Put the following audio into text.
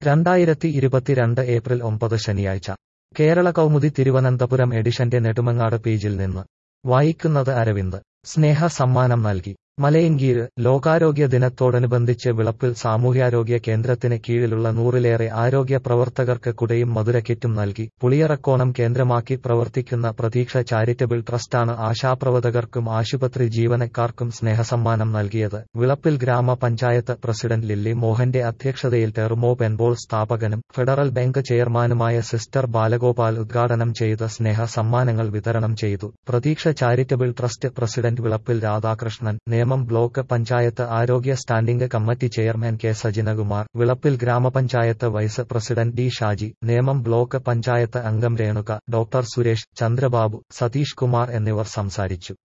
രണ്ടായിരത്തി ഇരുപത്തിരണ്ട് ഏപ്രിൽ ഒമ്പത് ശനിയാഴ്ച കേരള കൗമുദി തിരുവനന്തപുരം എഡിഷന്റെ നെടുമങ്ങാട് പേജിൽ നിന്ന് വായിക്കുന്നത് അരവിന്ദ് സ്നേഹ സമ്മാനം നൽകി മലയങ്കീര് ലോകാരോഗ്യ ദിനത്തോടനുബന്ധിച്ച് വിളപ്പിൽ സാമൂഹ്യാരോഗ്യ കേന്ദ്രത്തിന് കീഴിലുള്ള നൂറിലേറെ ആരോഗ്യ പ്രവർത്തകർക്ക് കുടയും മധുരക്കിറ്റും നൽകി പുളിയറക്കോണം കേന്ദ്രമാക്കി പ്രവർത്തിക്കുന്ന പ്രതീക്ഷ ചാരിറ്റബിൾ ട്രസ്റ്റാണ് ആശാപ്രവർത്തകർക്കും ആശുപത്രി ജീവനക്കാർക്കും സ്നേഹസമ്മാനം നൽകിയത് വിളപ്പിൽ ഗ്രാമപഞ്ചായത്ത് പ്രസിഡന്റ് ലില്ലി മോഹന്റെ അധ്യക്ഷതയിൽ ടെർമോ പെൻബോൾ സ്ഥാപകനും ഫെഡറൽ ബാങ്ക് ചെയർമാനുമായ സിസ്റ്റർ ബാലഗോപാൽ ഉദ്ഘാടനം ചെയ്ത സ്നേഹ സമ്മാനങ്ങൾ വിതരണം ചെയ്തു Pratheeksha charitable trust president Vilappil Radhakrishnan Nemom block panchayat ആരോഗ്യ standing committee chairman K Sajinakumar Vilappil ഗ്രാമപഞ്ചായത്ത് vice president D Shaji Nemom block panchayat അംഗം രേണുക ഡോക്ടർ സുരേഷ് ചന്ദ്രബാബു സതീഷ് കുമാർ എന്നിവർ സംസാരിച്ചു